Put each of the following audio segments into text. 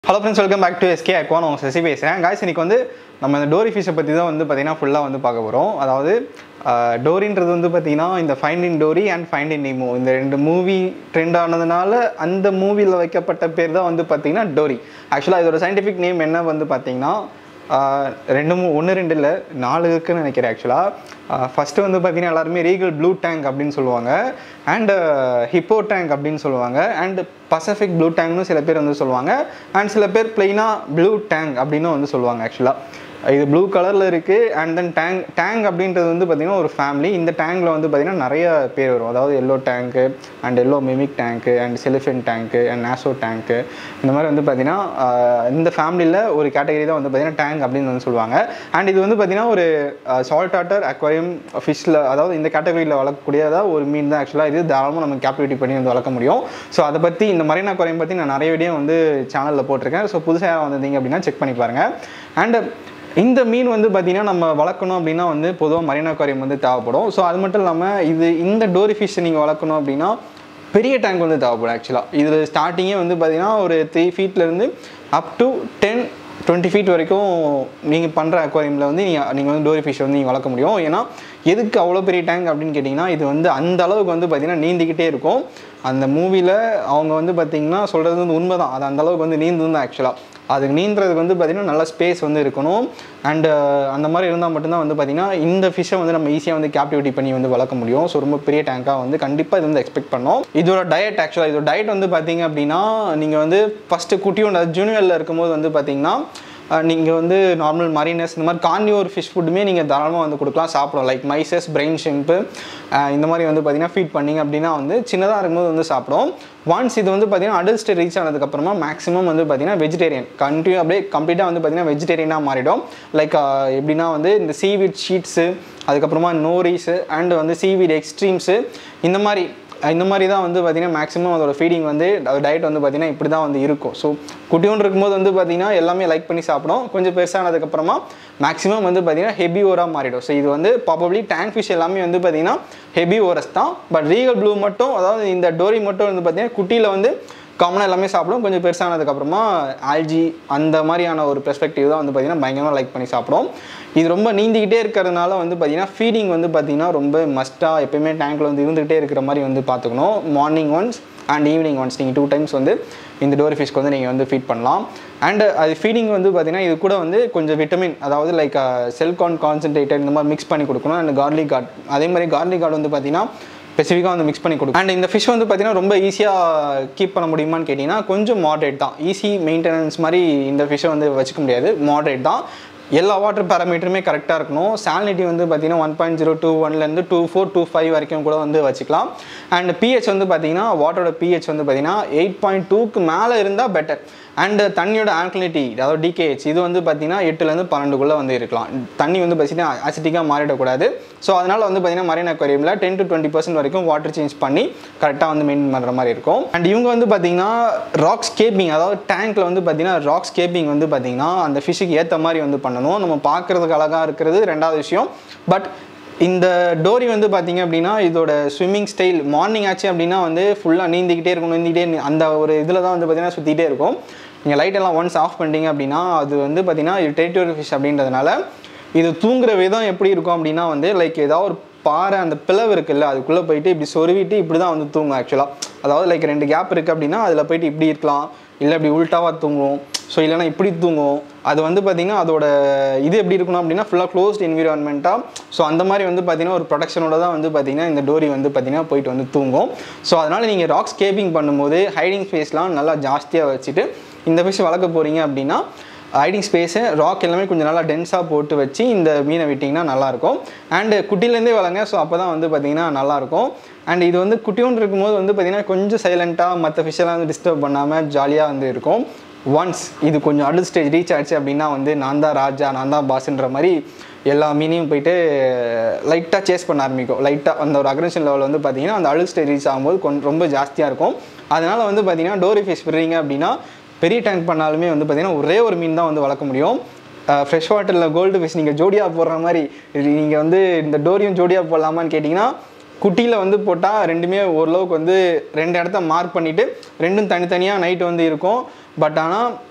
hello friends welcome back to SK அக்வான் உங்கள் சசி பேசுகிறேன் காய்ஸ் இன்னைக்கு வந்து நம்ம இந்த டோரி ஃபிஷை பற்றி தான் வந்து பார்த்தீங்கன்னா ஃபுல்லாக வந்து பார்க்க போகிறோம் அதாவது ஆஹ், டோரின்றது வந்து பார்த்தீங்கன்னா இந்த finding Dory and finding Nemo இந்த ரெண்டு மூவி ட்ரெண்ட் ஆனதுனால அந்த மூவியில் வைக்கப்பட்ட பேர் தான் வந்து பார்த்தீங்கன்னா டோரி ஆக்சுவலாக இதோட சயின்டிஃபிக் நேம் என்ன வந்து பார்த்தீங்கன்னா ஆஹ், ரெண்டு மூ ஒன்று ரெண்டு இல்லை நாலு இருக்குன்னு நினைக்கிறேன் ஆக்சுவலாக ஃபஸ்ட்டு வந்து பார்த்தீங்கன்னா எல்லாருமே ரீகல் ப்ளூ டேங்க் அப்படின்னு சொல்லுவாங்க அண்ட் ஹிப்போ டேங்க் அப்படின்னு சொல்லுவாங்க அண்ட் பசிபிக் ப்ளூ டேங்க்னு சில பேர் வந்து சொல்லுவாங்க அண்ட் சில பேர் பிளெயினாக ப்ளூ டேங்க் அப்படின்னு வந்து சொல்லுவாங்க ஆக்சுவலாக இது ப்ளூ கலரில் இருக்குது அண்ட் தென் டேங்க் டேங்க் அப்படின்றது வந்து பார்த்திங்கன்னா ஒரு ஃபேமிலி இந்த டேங்கில் வந்து பார்த்திங்கன்னா நிறைய பேர் வரும் அதாவது yellow tang and yellow mimic tang and sailfin tang and naso tang இந்த மாதிரி வந்து பார்த்திங்கன்னா ஆஹ், இந்த ஃபேமிலியில் ஒரு கேட்டகரி தான் வந்து பார்த்திங்கன்னா டேங்க் அப்படின்னு வந்து சொல்லுவாங்க அண்ட் இது வந்து பார்த்திங்கன்னா ஒரு சால்ட் வாட்டர் அக்வாரியம் ஃபிஷ்ஷில் அதாவது இந்த கேட்டகரியில் வளர்க்கக்கூடியதாக ஒரு மீன் தான் ஆக்சுவலாக இது தாராளமாக நம்ம கேப்டிவிட்டி பண்ணி வந்து வளர்க்க முடியும் ஸோ அதை பற்றி இந்த மரீனா அக்வாரியம் பற்றி நான் நிறைய வீடியோ வந்து சேனலில் போட்டிருக்கேன் ஸோ புதுசாக யாராவது வந்திருந்தீங்க அப்படின்னா செக் பண்ணி பாருங்கள் அண்ட் இந்த மீன் வந்து பார்த்திங்கன்னா நம்ம வளர்க்கணும் அப்படின்னா வந்து பொதுவாக மரீனா அக்வாரியம் வந்து தேவைப்படும் ஸோ அது மட்டும் இல்லாமல் இது இந்த டோரி ஃபிஷ் நீங்கள் வளர்க்கணும் அப்படின்னா பெரிய டேங்க் வந்து தேவைப்படும் ஆக்சுவலாக இதில் ஸ்டார்டிங்கே வந்து பார்த்தீங்கன்னா ஒரு த்ரீ ஃபீட்லேருந்து up to ten twenty feet வரைக்கும் நீங்கள் பண்ணுற அக்வாரியமில் வந்து நீங்கள் நீங்கள் வந்து டோரி ஃபிஷ் வந்து நீங்கள் வளர்க்க முடியும் ஏன்னா எதுக்கு அவ்வளோ பெரிய டேங்க் அப்படின்னு கேட்டிங்கன்னா இது வந்து அந்த அளவுக்கு வந்து பார்த்திங்கன்னா நீந்திக்கிட்டே இருக்கும் அந்த மூவியில் அவங்க வந்து பார்த்திங்கன்னா சொல்கிறது வந்து உண்மை தான் அது அந்த அளவுக்கு வந்து நீந்து தான் ஆக்சுவலாக அதுக்கு நீந்துறதுக்கு வந்து பார்த்திங்கன்னா நல்ல ஸ்பேஸ் வந்து இருக்கணும் அண்டு அந்த மாதிரி இருந்தால் மட்டும்தான் வந்து பார்த்திங்கன்னா இந்த ஃபிஷ்ஷை வந்து நம்ம ஈஸியாக வந்து கேப்டிவிட்டி பண்ணி வந்து வளர்க்க முடியும் ஸோ ரொம்ப பெரிய டேங்காக வந்து கண்டிப்பாக இது வந்து எக்ஸ்பெக்ட் பண்ணோம் இதோட டயட் ஆக்சுவலாக இதோட டயட் வந்து பார்த்தீங்க அப்படின்னா நீங்கள் வந்து ஃபஸ்ட்டு குட்டியோட ஜூனியரில் இருக்கும்போது வந்து பார்த்தீங்கன்னா நீங்கள் வந்து நார்மல் மரீனஸ் இந்த மாதிரி கார்னியோர் ஃபிஷ் ஃபுட்டுமே நீங்கள் தாராளமாக வந்து கொடுக்கலாம் சாப்பிடும் லைக் மைசஸ் பிரெயின் ஷிம்ப்பு இந்த மாதிரி வந்து பார்த்தீங்கன்னா ஃபீட் பண்ணீங்க அப்படின்னா வந்து சின்னதாக இருக்கும்போது வந்து சாப்பிடும் ஒன்ஸ் இது வந்து பார்த்தீங்கன்னா அடல்ட் ஸ்டேட் ரீச் ஆனதுக்கப்புறமா மேக்ஸிமம் வந்து பார்த்தீங்கன்னா வெஜிடேரியன் கண்டினியூ அப்படியே கம்ப்ளீட்டாக வந்து பார்த்தீங்கன்னா வெஜிடேரியனாக மாறிடும் லைக் எப்படின்னா வந்து இந்த சீவீட் ஷீட்ஸு அதுக்கப்புறமா நோரிஸு அண்ட் வந்து சீவீட் எக்ஸ்ட்ரீம்ஸு இந்த மாதிரி இந்த மாதிரி தான் வந்து பார்த்திங்கன்னா மேக்ஸிமம் அதோட ஃபீடிங் வந்து டயட் வந்து பார்த்திங்கன்னா இப்படி தான் வந்து இருக்கும் ஸோ குட்டியோண்டு இருக்கும்போது வந்து பார்த்திங்கன்னா எல்லாமே லைக் பண்ணி சாப்பிடும் கொஞ்சம் பெருசானதுக்கப்புறமா மேக்ஸிமம் வந்து பார்த்திங்கன்னா ஹெவி ஓராக மாறிடும் ஸோ இது வந்து ப்ராபப்ளி டேங்க் ஃபிஷ் எல்லாமே வந்து பார்த்திங்கன்னா ஹெவி ஓரஸ் தான் பட் ரீகல் ப்ளூ மட்டும் அதாவது இந்த டோரி மட்டும் வந்து பார்த்திங்கன்னா குட்டியில் வந்து காமனாக எல்லாமே சாப்பிடும் கொஞ்சம் பெருசானதுக்கப்புறமா ஆல்ஜி அந்த மாதிரியான ஒரு பெர்ஸ்பெக்டிவ் தான் வந்து பார்த்திங்கன்னா பயங்கரமாக லைக் பண்ணி சாப்பிடும் இது ரொம்ப நீந்திக்கிட்டே இருக்கிறதுனால வந்து பார்த்திங்கன்னா ஃபீடிங் வந்து பார்த்திங்கன்னா ரொம்ப மஸ்ட்டாக எப்பயுமே டேங்க்கில் வந்து இருந்துகிட்டே இருக்கிற மாதிரி வந்து பார்த்துக்கணும் morning once and evening once நீங்கள் டூ டைம்ஸ் வந்து இந்த டோரி ஃபிஷ்க்கு வந்து நீங்கள் வந்து ஃபீட் பண்ணலாம் அண்ட் அது ஃபீடிங் வந்து பார்த்திங்கன்னா இது கூட வந்து கொஞ்சம் விட்டமின் அதாவது லைக் செல்கான் கான்சன்ட்ரேட்டட் இந்த மாதிரி மிக்ஸ் பண்ணி கொடுக்கணும் அண்ட் கார்லிக் கார்ட் அதே மாதிரி கார்லிக் கார்டு வந்து பார்த்திங்கன்னா ஸ்பெசிஃபிக்காக வந்து மிக்ஸ் பண்ணி கொடுக்கும் அண்ட் இந்த ஃபிஷ் வந்து பார்த்தீங்கன்னா ரொம்ப ஈஸியாக கீப் பண்ண முடியுமான்னு கேட்டிங்கன்னா கொஞ்சம் மாட்ரேட் தான் ஈஸி மெயின்டெனன்ஸ் மாதிரி இந்த ஃபிஷ்ஷை வந்து வச்சுக்க முடியாது மாட்ரேட் தான் எல்லா வாட்டர் பேராமீட்டருமே கரெக்டாக இருக்கணும் சாலினிட்டி வந்து பார்த்தீங்கன்னா ஒன் பாயிண்ட் ஜீரோ டூ ஒன்லேருந்து டூ ஃபோர் டூ ஃபைவ் வரைக்கும் கூட வந்து வச்சுக்கலாம் அண்ட் பிஹெச் வந்து பார்த்தீங்கன்னா வாட்டரோட பிஹெச் வந்து பார்த்தீங்கன்னா எயிட் பாயிண்ட் டூக்கு மேலே இருந்தால் பெட்டர் அண்ட் தண்ணியோட ஆல்கலினிட்டி அதாவது டிகேஹெச் இது வந்து பார்த்தீங்கன்னா எட்டுலேருந்து பன்னெண்டுக்குள்ளே வந்து இருக்கலாம் தண்ணி வந்து பார்த்தீங்கன்னா ஆசிட்டிக்காக மாறிடக்கூடாது ஸோ அதனால் வந்து பார்த்தீங்கன்னா மரீன் அக்வாரியமில் டென் டு டுவெண்ட்டி பர்சன்ட் வரைக்கும் வாட்டர் சேஞ்ச் பண்ணி கரெக்டாக வந்து மெயின்டைன் பண்ணுற மாதிரி இருக்கும் அண்ட் இவங்க வந்து பார்த்தீங்கன்னா ராக் ஸ்கேப்பிங் அதாவது டேங்க்கில் வந்து பார்த்தீங்கன்னா ராக் ஸ்கேப்பிங் வந்து பார்த்தீங்கன்னா அந்த ஃபிஷ்ஷுக்கு ஏற்ற மாதிரி வந்து பண்ணணும் நம்ம பார்க்குறதுக்கு அழகாக இருக்கிறது ரெண்டாவது விஷயம் பட் இந்த டோரி வந்து பார்த்தீங்க அப்படின்னா இதோட ஸ்விம்மிங் ஸ்டைல் மார்னிங் ஆச்சு அப்படின்னா வந்து ஃபுல்லாக நீந்திக்கிட்டே இருக்கும் நீந்திக்கிட்டே நீ- அந்த ஒரு இதில் தான் வந்து பார்த்தீங்கன்னா சுற்றிட்டே இருக்கும் நீங்கள் லைட் எல்லாம் ஒன்ஸ் ஆஃப் பண்ணிட்டீங்க அப்படின்னா அது வந்து பார்த்தீங்கன்னா இது டெரிட்டோரியல் ஃபிஷ் அப்படின்றதுனால இது தூங்குற விதம் எப்படி இருக்கும் அப்படின்னா வந்து லைக் ஏதாவது ஒரு பாறை அந்த பிளவு இருக்குல்ல அதுக்குள்ளே போயிட்டு இப்படி சொருவிட்டு இப்படி தான் வந்து தூங்கும் ஆக்சுவலாக அதாவது லைக் ரெண்டு கேப் இருக்குது அப்படின்னா அதில் போயிட்டு இப்படி இருக்கலாம் இல்லை இப்படி உல்ட்டாவாக தூங்கும் ஸோ இல்லைன்னா இப்படி தூங்கும் அது வந்து பார்த்திங்கன்னா அதோட இது எப்படி இருக்கணும் அப்படின்னா ஃபுல்லாக க்ளோஸ்ட் என்விரான்மெண்ட்டாக ஸோ அந்த மாதிரி வந்து பார்த்திங்கன்னா ஒரு ப்ரொடக்ஷனோட தான் வந்து பார்த்திங்கன்னா இந்த டோரி வந்து பார்த்திங்கன்னா போயிட்டு வந்து தூங்கும் ஸோ அதனால் நீங்கள் ராக் ஸ்கேப்பிங் பண்ணும்போது ஹைடிங் ஸ்பேஸ்லாம் நல்லா ஜாஸ்தியாக வச்சுட்டு இந்த ஃபிஷ் வளர்க்க போகிறீங்க அப்படின்னா ஹைடிங் ஸ்பேஸு ராக் எல்லாமே கொஞ்சம் நல்லா டென்ஸாக போட்டு வச்சு இந்த மீனை விட்டிங்கன்னா நல்லாயிருக்கும் அண்டு குட்டிலேருந்தே வளங்க ஸோ அப்போ தான் வந்து பார்த்திங்கன்னா நல்லாயிருக்கும் அண்ட் இது வந்து குட்டியோண்டு இருக்கும்போது வந்து பார்த்திங்கன்னா கொஞ்சம் சைலண்ட்டாக மற்ற ஃபிஷ்ஷெல்லாம் வந்து டிஸ்டர்ப் பண்ணாமல் ஜாலியாக வந்து இருக்கும் ஒன்ஸ் இது கொஞ்சம் அடுத்த ஸ்டேஜ் ரீச் ஆச்சு அப்படின்னா வந்து நான் தான் ராஜா நான் தான் பாஸ்ன்ற மாதிரி எல்லா மீனையும் போயிட்டு லைட்டாக சேஸ் பண்ண ஆரம்பிக்கும் லைட்டாக அந்த ஒரு அக்ரஷன் லெவல் வந்து பார்த்தீங்கன்னா அந்த அழுகு ஸ்டேஜ் ரீச் ஆகும்போது கொஞ்சம் ரொம்ப ஜாஸ்தியாக இருக்கும் அதனால் வந்து பார்த்தீங்கன்னா டோரி ஃபிஷ் விடுறீங்க அப்படின்னா பெரிய டேங்க் பண்ணாலுமே வந்து பார்த்தீங்கன்னா ஒரே ஒரு மீன் தான் வந்து வளர்க்க முடியும் ஃப்ரெஷ் வாட்டரில் கோல்டு ஃபிஷ் நீங்கள் ஜோடியாக போடுற மாதிரி நீங்கள் வந்து இந்த டோரியும் ஜோடியாக போடலாமான்னு கேட்டிங்கன்னா குட்டியில் வந்து போட்டால் ரெண்டுமே ஓரளவுக்கு வந்து ரெண்டு இடத்த மார்க் பண்ணிவிட்டு ரெண்டும் தனித்தனியாக நைட்டு வந்து இருக்கும் பட் ஆனால்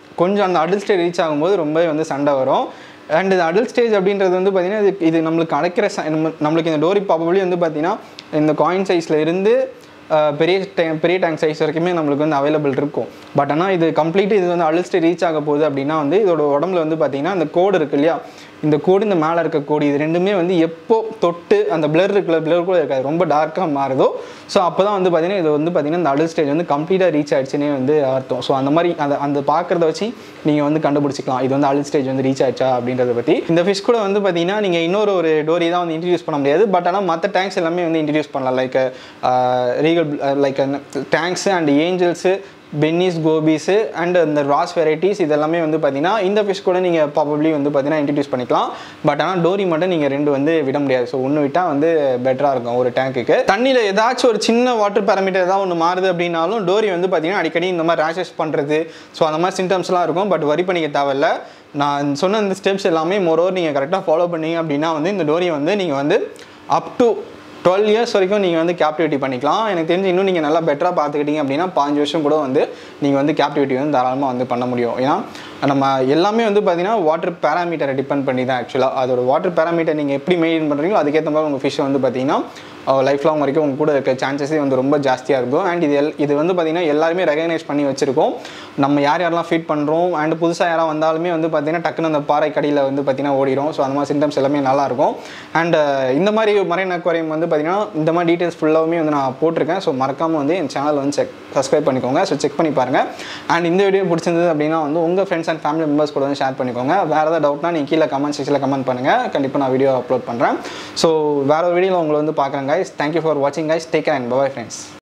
கொஞ்சம் அந்த அடல்ட் ஸ்டேஜ் ரீச் ஆகும்போது ரொம்பவே வந்து சண்டை வரும் அண்ட் இது அடல்ட் ஸ்டேஜ் அப்படின்றது வந்து பார்த்தீங்கன்னா இது இது நம்மளுக்கு அடைக்கிற ச- நம்ம- நம்மளுக்கு இந்த டோரி ப்ராபபிளி வந்து பார்த்தீங்கன்னா இந்த காயின் சைஸில் இருந்து அஹ், பெரிய டே- பெரிய டேங்க் சைஸ் வரைக்குமே நம்மளுக்கு வந்து அவைலபிள் இருக்கும் பட் ஆனால் இது கம்ப்ளீட் இது வந்து அடல்ட் ஸ்டேஜ் ரீச் ஆக போகுது அப்படின்னா வந்து இதோட உடம்புல வந்து பார்த்தீங்கன்னா அந்த கோடு இருக்கு இல்லையா இந்த கோடு இந்த மேலே இருக்க கோடு இது ரெண்டுமே வந்து எப்போ தொட்டு அந்த பிளர் இருக்குல்ல பிளர் கூட இருக்காது ரொம்ப டார்க்காக மாறுதோ ஸோ அப்போ தான் வந்து பார்த்தீங்கன்னா இது வந்து பார்த்தீங்கன்னா இந்த அடல்ட் ஸ்டேஜ் வந்து கம்ப்ளீட்டாக ரீச் ஆயிடுச்சுன்னே வந்து அர்த்தம் ஸோ அந்த மாதிரி அந்த அந்த பார்க்குறத வச்சு நீங்கள் வந்து கண்டுபிடிச்சிக்கலாம் இது வந்து அடல்ட் ஸ்டேஜ் வந்து ரீச் ஆயிடுச்சா அப்படின்றத பற்றி இந்த ஃபிஷ் கூட வந்து பார்த்தீங்கன்னா நீங்கள் இன்னொரு ஒரு டோரி தான் வந்து இன்ட்ரடியூஸ் பண்ண முடியாது பட் ஆனால் மற்ற டேங்க்ஸ் எல்லாமே வந்து இன்ட்ரடியூஸ் பண்ணலாம் like regal like tangs and angels blennies gobies and இந்த ராஸ் வெரைட்டிஸ் இதெல்லாமே வந்து பார்த்தீங்கன்னா இந்த ஃபிஷ் கூட நீங்கள் ப்ராபப்ளி வந்து பார்த்தீங்கன்னா இன்ட்ரடியூஸ் பண்ணிக்கலாம் பட் ஆனால் டோரி மட்டும் நீங்கள் ரெண்டு வந்து விட முடியாது ஸோ ஒன்று விட்டால் வந்து பெட்டராக இருக்கும் ஒரு டேங்க்குக்கு தண்ணியில் ஏதாச்சும் ஒரு சின்ன வாட்டர் பேராமீட்டர் ஏதாவது ஒன்று மாறுது அப்படின்னாலும் டோரி வந்து பார்த்தீங்கன்னா அடிக்கடி இந்த மாதிரி ரேஷஸ் பண்ணுறது ஸோ அந்த மாதிரி சிம்டம்ஸ்லாம் இருக்கும் பட் வரி பண்ணிக்க தேவையில்ல நான் சொன்ன இந்த ஸ்டெப்ஸ் எல்லாமே மொரோவர் நீங்கள் கரெக்டாக ஃபாலோ பண்ணீங்க அப்படின்னா வந்து இந்த டோரியை வந்து நீங்கள் வந்து அப் டு டுவெல் இயர்ஸ் வரைக்கும் நீங்கள் வந்து கேப்டிவிட்டி பண்ணிக்கலாம் எனக்கு தெரிஞ்சு இன்னும் நீங்கள் நல்லா பெட்டராக பார்த்துக்கிட்டீங்க அப்படின்னா பாஞ்சு வருஷம் கூட வந்து நீங்கள் வந்து கேப்டிவிட்டி வந்து தாராளமாக வந்து பண்ண முடியும் ஏன்னா நம்ம எல்லாமே வந்து பார்த்தீங்கன்னா வாட்டர் பேராமீட்டரை டிபெண்ட் பண்ணி தான் ஆக்சுவலாக அதோட வாட்டர் பேராமீட்டர் நீங்கள் எப்படி மெயின்டைன் பண்ணுறீங்களோ அதுக்கேற்ற மாதிரி உங்கள் ஃபிஷ் வந்து பார்த்தீங்கன்னா லைஃப் லாங் வரைக்கும் உங்க கூட இருக்க சான்சஸே வந்து ரொம்ப ஜாஸ்தியாக இருக்கும் அண்ட் இது எல் இது வந்து பார்த்தீங்கன்னா எல்லாருமே ரெகனைஸ் பண்ணி வச்சிருக்கோம் நம்ம யார் யாரெல்லாம் ஃபீட் பண்ணுறோம் அண்ட் புதுசாக யாராவது வந்தாலுமே வந்து பார்த்தீங்கன்னா டக்குன்னு அந்த பாறை கடியில் வந்து பார்த்தீங்கன்னா ஓடிடும் ஸோ அந்த மாதிரி சிம்டம்ஸ் எல்லாமே நல்லா இருக்கும் அண்ட் இந்த மாதிரி மரைன் அக்வாரியம் வந்து பார்த்தீங்கன்னா இந்த மாதிரி டீட்டெயில்ஸ் ஃபுல்லாகவுமே வந்து நான் போட்டிருக்கேன் ஸோ மறக்காமல் வந்து என் சேனல் வந்து செக் சப்ஸ்கிரைப் பண்ணிக்கோங்க ஸோ செக் பண்ணி பாருங்கள் அண்ட் இந்த வீடியோ பிடிச்சிருந்தது அப்படின்னா வந்து உங்கள் ஃப்ரெண்ட்ஸ் அண்ட் ஃபேமிலி மெம்பர்ஸ் கூட வந்து ஷேர் பண்ணிக்கோங்க வேறு ஏதாவது டவுட்னா நீங்கள் கீழே கமெண்ட் செக்ஷனில் கமெண்ட் பண்ணுங்கள் கண்டிப்பாக நான் வீடியோ அப்லோட் பண்ணுறேன் ஸோ வேறு ஒரு வீடியோவில் உங்களை வந்து பார்க்குறேன் guys தேங்க்யூ ஃபார் வாட்சிங் guys take care and bye friends